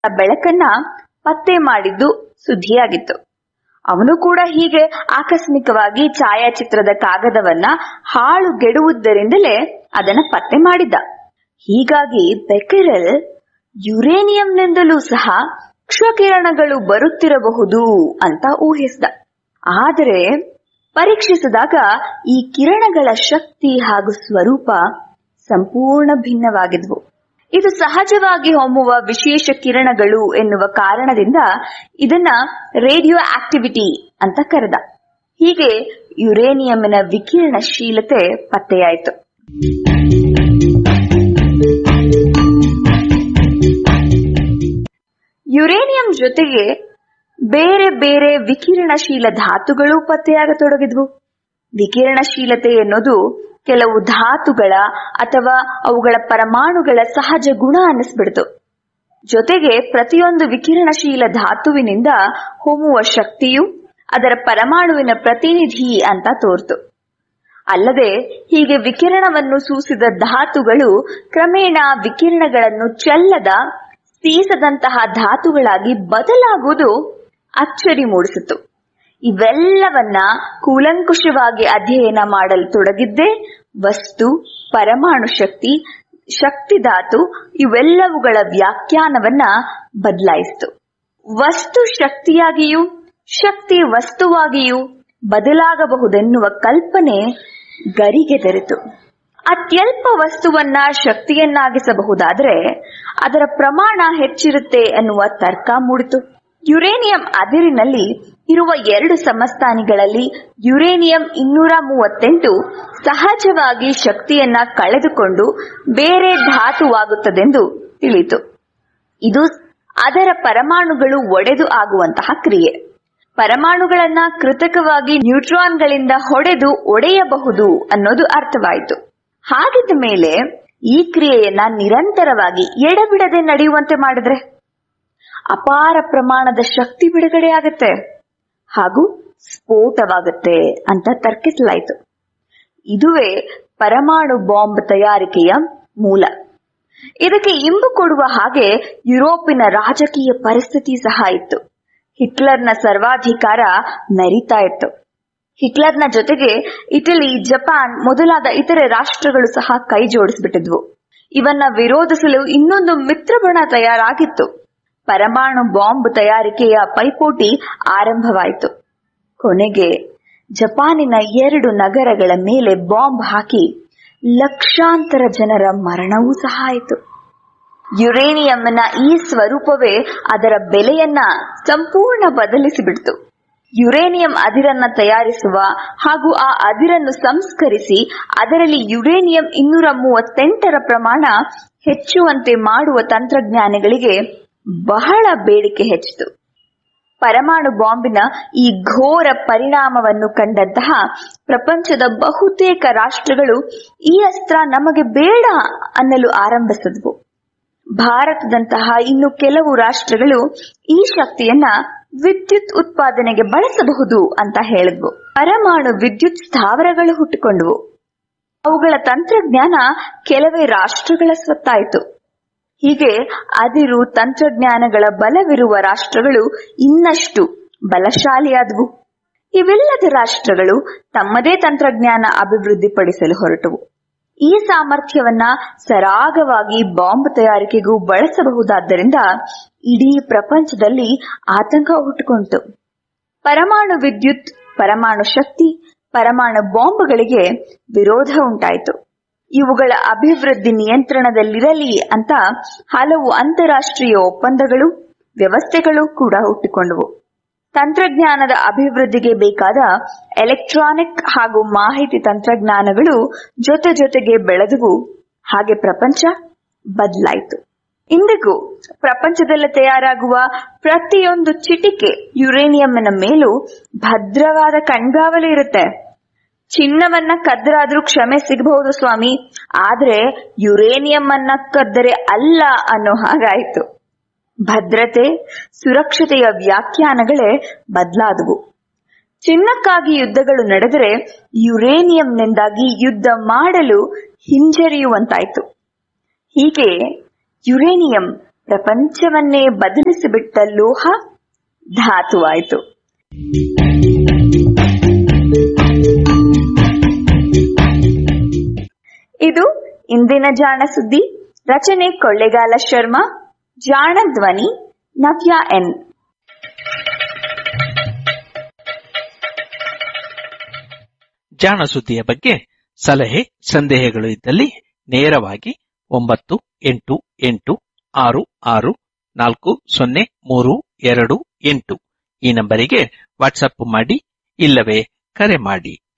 ಬೆಳಕನ್ನ ಪತ್ತೆ ಮಾಡಿದ್ದು ಸುದ್ದಿಯಾಗಿತ್ತು ಅವನು ಕೂಡ ಹೀಗೆ ಆಕಸ್ಮಿಕವಾಗಿ ಛಾಯಾಚಿತ್ರದ ಕಾಗದವನ್ನ ಹಾಳುಗೆಡುವುದರಿಂದಲೇ ಅದನ್ನ ಪತ್ತೆ ಮಾಡಿದ್ದ ಹೀಗಾಗಿ ಬೆಕೆರೆಲ್ ಯುರೇನಿಯಂನಿಂದಲೂ ಸಹ ಕ್ಷಕಿರಣಗಳು ಬರುತ್ತಿರಬಹುದು ಅಂತ ಊಹಿಸಿದ ಆದರೆ ಪರೀಕ್ಷಿಸಿದಾಗ ಈ ಕಿರಣಗಳ ಶಕ್ತಿ ಹಾಗೂ ಸ್ವರೂಪ ಸಂಪೂರ್ಣ ಭಿನ್ನವಾಗಿದ್ವು ಇದು ಸಹಜವಾಗಿ ಹೊಮ್ಮುವ ವಿಶೇಷ ಕಿರಣಗಳು ಎನ್ನುವ ಕಾರಣದಿಂದ ಇದನ್ನ ರೇಡಿಯೋ ಆಕ್ಟಿವಿಟಿ ಅಂತ ಕರೆದ ಹೀಗೆ ಯುರೇನಿಯಂನ ವಿಕಿರಣಶೀಲತೆ ಪತ್ತೆಯಾಯಿತು ಯುರೇನಿಯಂ ಜೊತೆಗೆ ಬೇರೆ ಬೇರೆ ವಿಕಿರಣಶೀಲ ಧಾತುಗಳು ಪತ್ತೆಯಾಗತೊಡಗಿದ್ವು ವಿಕಿರಣಶೀಲತೆ ಎನ್ನುವುದು ಕೆಲವು ಧಾತುಗಳ ಅಥವಾ ಅವುಗಳ ಪರಮಾಣುಗಳ ಸಹಜ ಗುಣ ಅನ್ನಿಸ್ಬಿಡ್ತು ಜೊತೆಗೆ ಪ್ರತಿಯೊಂದು ವಿಕಿರಣಶೀಲ ಧಾತುವಿನಿಂದ ಹೊಮ್ಮುವ ಶಕ್ತಿಯು ಅದರ ಪರಮಾಣುವಿನ ಪ್ರತಿನಿಧಿ ಅಂತ ತೋರ್ತು ಅಲ್ಲದೆ ಹೀಗೆ ವಿಕಿರಣವನ್ನು ಸೂಸಿದ ಧಾತುಗಳು ಕ್ರಮೇಣ ವಿಕಿರಣಗಳನ್ನು ಚೆಲ್ಲದ ಸೀಸದಂತಹ ಧಾತುಗಳಾಗಿ ಬದಲಾಗುವುದು ಅಚ್ಚರಿ ಮೂಡಿಸಿತು ಇವೆಲ್ಲವನ್ನ ಕೂಲಂಕುಷವಾಗಿ ಅಧ್ಯಯನ ಮಾಡಲು ತೊಡಗಿದ್ದೇ ವಸ್ತು ಪರಮಾಣು ಶಕ್ತಿ ಶಕ್ತಿ ಧಾತು ಇವೆಲ್ಲವುಗಳ ವ್ಯಾಖ್ಯಾನವನ್ನ ಬದಲಾಯಿಸಿತು ವಸ್ತು ಶಕ್ತಿಯಾಗಿಯೂ ಶಕ್ತಿ ವಸ್ತುವಾಗಿಯೂ ಬದಲಾಗಬಹುದೆನ್ನುವ ಕಲ್ಪನೆ ಗರಿಗೆದರಿತು ಅತ್ಯಲ್ಪ ವಸ್ತುವನ್ನ ಶಕ್ತಿಯನ್ನಾಗಿಸಬಹುದಾದ್ರೆ ಅದರ ಪ್ರಮಾಣ ಹೆಚ್ಚಿರುತ್ತೆ ಎನ್ನುವ ತರ್ಕ ಮೂಡಿತು ಯುರೇನಿಯಂ ಅದಿರಿನಲ್ಲಿ ಇರುವ ಎರಡು ಸಮಸ್ಥಾನಿಗಳಲ್ಲಿ ಯುರೇನಿಯಂ ಇನ್ನೂರ ಮೂವತ್ತೆಂಟು ಸಹಜವಾಗಿ ಶಕ್ತಿಯನ್ನ ಕಳೆದುಕೊಂಡು ಬೇರೆ ಧಾತುವಾಗುತ್ತದೆಂದು ತಿಳಿಯಿತು ಇದು ಅದರ ಪರಮಾಣುಗಳು ಒಡೆದು ಆಗುವಂತಹ ಕ್ರಿಯೆ ಪರಮಾಣುಗಳನ್ನ ಕೃತಕವಾಗಿ ನ್ಯೂಟ್ರಾನ್ಗಳಿಂದ ಹೊಡೆದು ಒಡೆಯಬಹುದು ಅನ್ನೋದು ಅರ್ಥವಾಯಿತು ಹಾಗಿದ್ದ ಮೇಲೆ ಈ ಕ್ರಿಯೆಯನ್ನ ನಿರಂತರವಾಗಿ ಎಡಬಿಡದೆ ನಡೆಯುವಂತೆ ಮಾಡಿದ್ರೆ ಅಪಾರ ಪ್ರಮಾಣದ ಶಕ್ತಿ ಬಿಡುಗಡೆ ಆಗತ್ತೆ ಹಾಗೂ ಸ್ಫೋಟವಾಗುತ್ತೆ ಅಂತ ತರ್ಕಿಸಲಾಯಿತು ಇದುವೇ ಪರಮಾಣು ಬಾಂಬ್ ತಯಾರಿಕೆಯ ಮೂಲ ಇದಕ್ಕೆ ಇಂಬು ಕೊಡುವ ಹಾಗೆ ಯುರೋಪಿನ ರಾಜಕೀಯ ಪರಿಸ್ಥಿತಿ ಸಹ ಇತ್ತು ಹಿಟ್ಲರ್ನ ಸರ್ವಾಧಿಕಾರ ಮೆರಿತಾ ಇತ್ತು ಹಿಟ್ಲರ್ನ ಜೊತೆಗೆ ಇಟಲಿ ಜಪಾನ್ ಮೊದಲಾದ ಇತರೆ ರಾಷ್ಟ್ರಗಳು ಸಹ ಕೈ ಜೋಡಿಸ್ಬಿಟ್ಟಿದ್ವು ಇವನ್ನ ವಿರೋಧಿಸಲು ಇನ್ನೊಂದು ಮಿತ್ರಬಣ ತಯಾರಾಗಿತ್ತು ಪರಮಾಣು ಬಾಂಬ್ ತಯಾರಿಕೆಯ ಪೈಪೋಟಿ ಆರಂಭವಾಯಿತು ಕೊನೆಗೆ ಜಪಾನಿನ ಎರಡು ನಗರಗಳ ಮೇಲೆ ಬಾಂಬ್ ಹಾಕಿ ಲಕ್ಷಾಂತರ ಜನರ ಮರಣವೂ ಸಹ ಆಯಿತು ಯುರೇನಿಯಂನ ಈ ಸ್ವರೂಪವೇ ಅದರ ಬೆಲೆಯನ್ನ ಸಂಪೂರ್ಣ ಬದಲಿಸಿಬಿಡ್ತು ಯುರೇನಿಯಂ ಅದಿರನ್ನ ತಯಾರಿಸುವ ಹಾಗೂ ಆ ಅದಿರನ್ನು ಸಂಸ್ಕರಿಸಿ ಅದರಲ್ಲಿ ಯುರೇನಿಯಂ ಇನ್ನೂರ ಮೂವತ್ತೆಂಟರ ಪ್ರಮಾಣ ಹೆಚ್ಚುವಂತೆ ಮಾಡುವ ತಂತ್ರಜ್ಞಾನಗಳಿಗೆ ಬಹಳ ಬೇಡಿಕೆ ಹೆಚ್ಚಿತು ಪರಮಾಣು ಬಾಂಬಿನ ಈ ಘೋರ ಪರಿಣಾಮವನ್ನು ಕಂಡಂತಹ ಪ್ರಪಂಚದ ಬಹುತೇಕ ರಾಷ್ಟ್ರಗಳು ಈ ಅಸ್ತ್ರ ನಮಗೆ ಬೇಡ ಅನ್ನಲು ಆರಂಭಿಸಿದ್ವು ಭಾರತದಂತಹ ಇನ್ನು ಕೆಲವು ರಾಷ್ಟ್ರಗಳು ಈ ಶಕ್ತಿಯನ್ನ ವಿದ್ಯುತ್ ಉತ್ಪಾದನೆಗೆ ಬಳಸಬಹುದು ಅಂತ ಹೇಳಿದ್ವು ಪರಮಾಣು ವಿದ್ಯುತ್ ಸ್ಥಾವರಗಳು ಹುಟ್ಟಿಕೊಂಡವು ಅವುಗಳ ತಂತ್ರಜ್ಞಾನ ಕೆಲವೇ ರಾಷ್ಟ್ರಗಳ ಸ್ವತ್ತಾಯಿತು ಹೀಗೆ ಅದಿರು ತಂತ್ರಜ್ಞಾನಗಳ ಬಲವಿರುವ ರಾಷ್ಟ್ರಗಳು ಇನ್ನಷ್ಟು ಬಲಶಾಲಿಯಾದವು ಇವೆಲ್ಲದ ರಾಷ್ಟ್ರಗಳು ತಮ್ಮದೇ ತಂತ್ರಜ್ಞಾನ ಅಭಿವೃದ್ಧಿಪಡಿಸಲು ಹೊರಟವು ಈ ಸಾಮರ್ಥ್ಯವನ್ನ ಸರಾಗವಾಗಿ ಬಾಂಬ್ ತಯಾರಿಕೆಗೂ ಬಳಸಬಹುದಾದ್ದರಿಂದ ಇಡೀ ಪ್ರಪಂಚದಲ್ಲಿ ಆತಂಕ ಹುಟ್ಟುಕೊಂಡಿತು ಪರಮಾಣು ವಿದ್ಯುತ್ ಪರಮಾಣು ಶಕ್ತಿ ಪರಮಾಣು ಬಾಂಬ್ಗಳಿಗೆ ವಿರೋಧ ಉಂಟಾಯಿತು ಇವುಗಳ ಅಭಿವೃದ್ಧಿ ನಿಯಂತ್ರಣದಲ್ಲಿರಲಿ ಅಂತ ಹಲವು ಅಂತಾರಾಷ್ಟ್ರೀಯ ಒಪ್ಪಂದಗಳು ವ್ಯವಸ್ಥೆಗಳು ಕೂಡ ಹುಟ್ಟಿಕೊಂಡವು ತಂತ್ರಜ್ಞಾನದ ಅಭಿವೃದ್ಧಿಗೆ ಬೇಕಾದ ಎಲೆಕ್ಟ್ರಾನಿಕ್ ಹಾಗೂ ಮಾಹಿತಿ ತಂತ್ರಜ್ಞಾನಗಳು ಜೊತೆ ಜೊತೆಗೆ ಬೆಳೆದವು ಹಾಗೆ ಪ್ರಪಂಚ ಬದಲಾಯಿತು ಇಂದಿಗೂ ಪ್ರಪಂಚದಲ್ಲಿ ತಯಾರಾಗುವ ಪ್ರತಿಯೊಂದು ಚಿಟಿಕೆ ಯುರೇನಿಯಂನ ಮೇಲೂ ಭದ್ರವಾದ ಕಣ್ಗಾವಲು ಇರುತ್ತೆ ಚಿನ್ನವನ್ನ ಕದ್ದರಾದ್ರೂ ಕ್ಷಮೆ ಸಿಗಬಹುದು ಸ್ವಾಮಿ ಆದ್ರೆ ಯುರೇನಿಯಂ ಅನ್ನ ಕದ್ದರೆ ಅಲ್ಲ ಅನ್ನೋ ಹಾಗಾಯ್ತು ಭದ್ರತೆ ಸುರಕ್ಷತೆಯ ವ್ಯಾಖ್ಯಾನಗಳೇ ಬದಲಾದವು ಚಿನ್ನಕ್ಕಾಗಿ ಯುದ್ಧಗಳು ನಡೆದರೆ ಯುರೇನಿಯಂನಿಂದಾಗಿ ಯುದ್ಧ ಮಾಡಲು ಹಿಂಜರಿಯುವಂತಾಯ್ತು ಹೀಗೆ ಯುರೇನಿಯಂ ಪ್ರಪಂಚವನ್ನೇ ಬದಲಿಸಿಬಿಟ್ಟ ಲೋಹ ಧಾತುವಾಯಿತು ಇದು ಇಂದಿನ ಜಾಣ ಸುದ್ದಿ ರಚನೆ ಕೊಳ್ಳೆಗಾಲ ಶರ್ಮಾ ಜಾಣ ಧ್ವನಿ ನವ್ಯ ಎನ್ ಜಾಣ ಸುದ್ದಿಯ ಬಗ್ಗೆ ಸಲಹೆ ಸಂದೇಹಗಳು ಇದ್ದಲ್ಲಿ ನೇರವಾಗಿ ಒಂಬತ್ತು ಎಂಟು ಎಂಟು ಆರು ಆರು ನಾಲ್ಕು ಸೊನ್ನೆ ಮೂರು ಎರಡು ಎಂಟು ಈ ನಂಬರಿಗೆ ವಾಟ್ಸಪ್ ಮಾಡಿ ಇಲ್ಲವೇ ಕರೆ ಮಾಡಿ